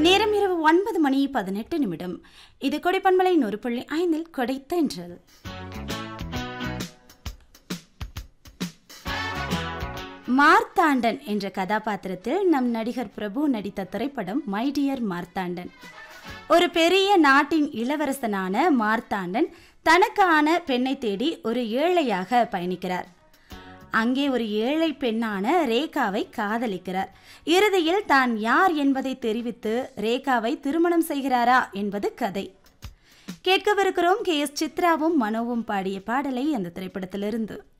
நேரம் இரவு ஒன்பது மணி பதினெட்டு நிமிடம் இது கொடைப்பண்பலை நூறு புள்ளி ஐந்தில் கொடைத்தென்றல் மார்த்தாண்டன் என்ற கதாபாத்திரத்தில் நம் நடிகர் பிரபு நடித்த திரைப்படம் மை டியர் மார்த்தாண்டன் ஒரு பெரிய நாட்டின் இளவரசனான மார்த்தாண்டன் தனக்கான பெண்ணை தேடி ஒரு ஏழையாக பயணிக்கிறார் அங்கே ஒரு ஏழை பெண்ணான ரேகாவை காதலிக்கிறார் இறுதியில் தான் யார் என்பதை தெரிவித்து ரேகாவை திருமணம் செய்கிறாரா என்பது கதை கேட்கவிருக்கிறோம் கே எஸ் சித்ராவும் மனோவும் பாடிய பாடலை அந்த திரைப்படத்திலிருந்து